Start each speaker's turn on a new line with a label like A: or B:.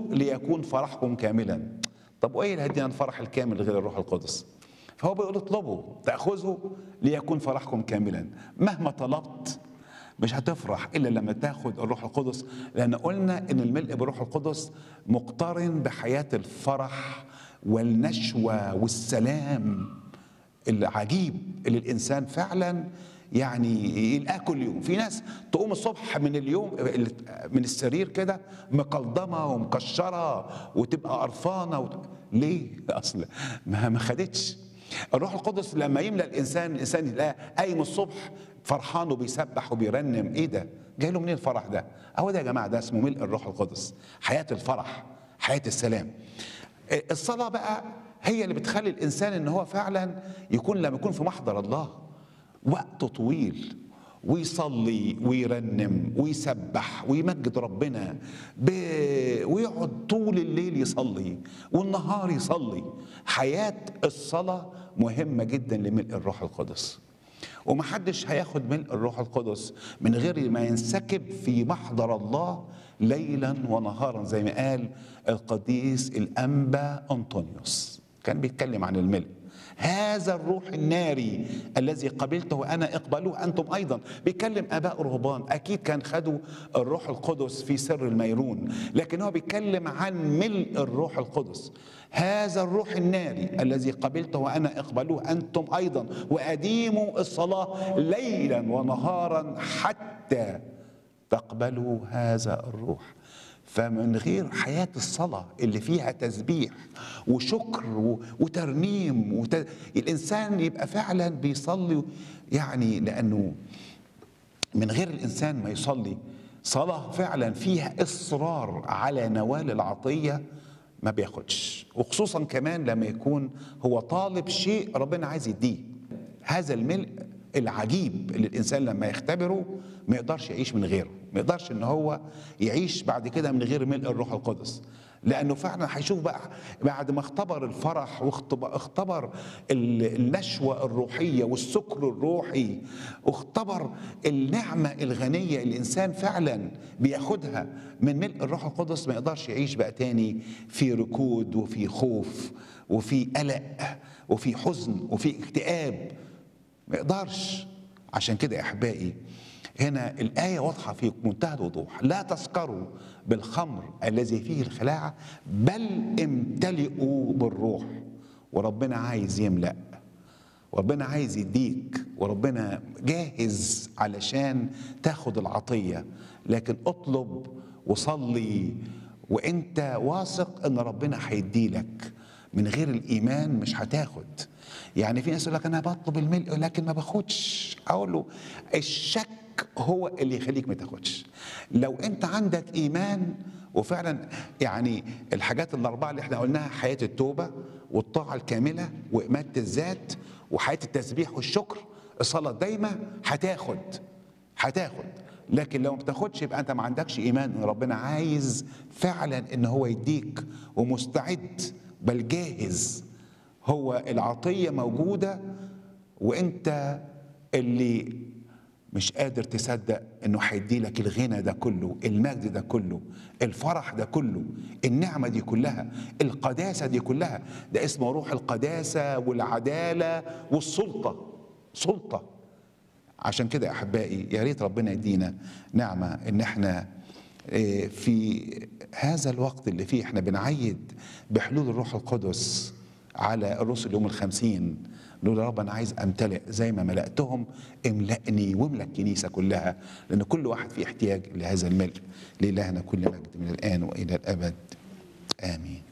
A: ليكون فرحكم كاملا طب وايه اللي هيدينا الفرح الكامل غير الروح القدس فهو بيقول اطلبوا تاخذوا ليكون فرحكم كاملا مهما طلبت مش هتفرح الا لما تاخد الروح القدس لان قلنا ان الملء بالروح القدس مقترن بحياه الفرح والنشوه والسلام العجيب اللي الانسان فعلا يعني يلقاه كل يوم في ناس تقوم الصبح من اليوم من السرير كده مقلضمه ومكشره وتبقى قرفانه وت... ليه اصل ما ما خدتش الروح القدس لما يملى الانسان الانسان يلاقيه قايم الصبح فرحان وبيسبح وبيرنم ايه ده جاي له منين الفرح ده اهو ده يا جماعه ده اسمه ملء الروح القدس حياه الفرح حياه السلام الصلاه بقى هي اللي بتخلي الانسان ان هو فعلا يكون لما يكون في محضر الله وقت طويل ويصلي ويرنم ويسبح ويمجد ربنا ب... ويقعد طول الليل يصلي والنهار يصلي حياة الصلاة مهمة جدا لملء الروح القدس ومحدش هياخد ملء الروح القدس من غير ما ينسكب في محضر الله ليلا ونهارا زي ما قال القديس الأنبا أنطونيوس كان بيتكلم عن الملء هذا الروح الناري الذي قبلته انا اقبلوه انتم ايضا بيتكلم اباء رهبان اكيد كان خدوا الروح القدس في سر الميرون لكن هو بيتكلم عن ملء الروح القدس هذا الروح الناري الذي قبلته وانا اقبلوه انتم ايضا واديموا الصلاه ليلا ونهارا حتى تقبلوا هذا الروح فمن غير حياة الصلاة اللي فيها تسبيح وشكر وترنيم وت... الإنسان يبقى فعلا بيصلي يعني لأنه من غير الإنسان ما يصلي صلاة فعلا فيها إصرار على نوال العطية ما بياخدش وخصوصا كمان لما يكون هو طالب شيء ربنا عايز يديه هذا الملء العجيب اللي الانسان لما يختبره ما يقدرش يعيش من غيره ما يقدرش ان هو يعيش بعد كده من غير ملء الروح القدس لانه فعلا هيشوف بقى بعد ما اختبر الفرح واختبر النشوه الروحيه والسكر الروحي واختبر النعمه الغنيه اللي الانسان فعلا بياخدها من ملء الروح القدس ما يقدرش يعيش بقى تاني في ركود وفي خوف وفي قلق وفي حزن وفي اكتئاب ما يقدرش عشان كده يا احبائي هنا الآية واضحة في منتهى الوضوح لا تسكروا بالخمر الذي فيه الخلاعة بل امتلئوا بالروح وربنا عايز يملأ وربنا عايز يديك وربنا جاهز علشان تاخد العطية لكن اطلب وصلي وانت واثق ان ربنا هيديلك من غير الايمان مش هتاخد يعني في ناس يقول لك انا بطلب الملء لكن ما باخدش اقول له الشك هو اللي يخليك ما تاخدش لو انت عندك ايمان وفعلا يعني الحاجات الاربعه اللي احنا قلناها حياه التوبه والطاعه الكامله واماته الذات وحياه التسبيح والشكر الصلاه دايما هتاخد هتاخد لكن لو ما بتاخدش يبقى انت ما عندكش ايمان ان ربنا عايز فعلا ان هو يديك ومستعد بل جاهز هو العطيه موجوده وانت اللي مش قادر تصدق انه هيدي لك الغنى ده كله المجد ده كله الفرح ده كله النعمه دي كلها القداسه دي كلها ده اسمه روح القداسه والعداله والسلطه سلطه عشان كده يا احبائي يا ريت ربنا يدينا نعمه ان احنا في هذا الوقت اللي فيه احنا بنعيد بحلول الروح القدس على الرسل يوم الخمسين نقول يا رب انا عايز امتلئ زي ما ملأتهم املأني واملأ الكنيسه كلها لان كل واحد فيه احتياج لهذا الملء لإلهنا كل مجد من الان والى الابد امين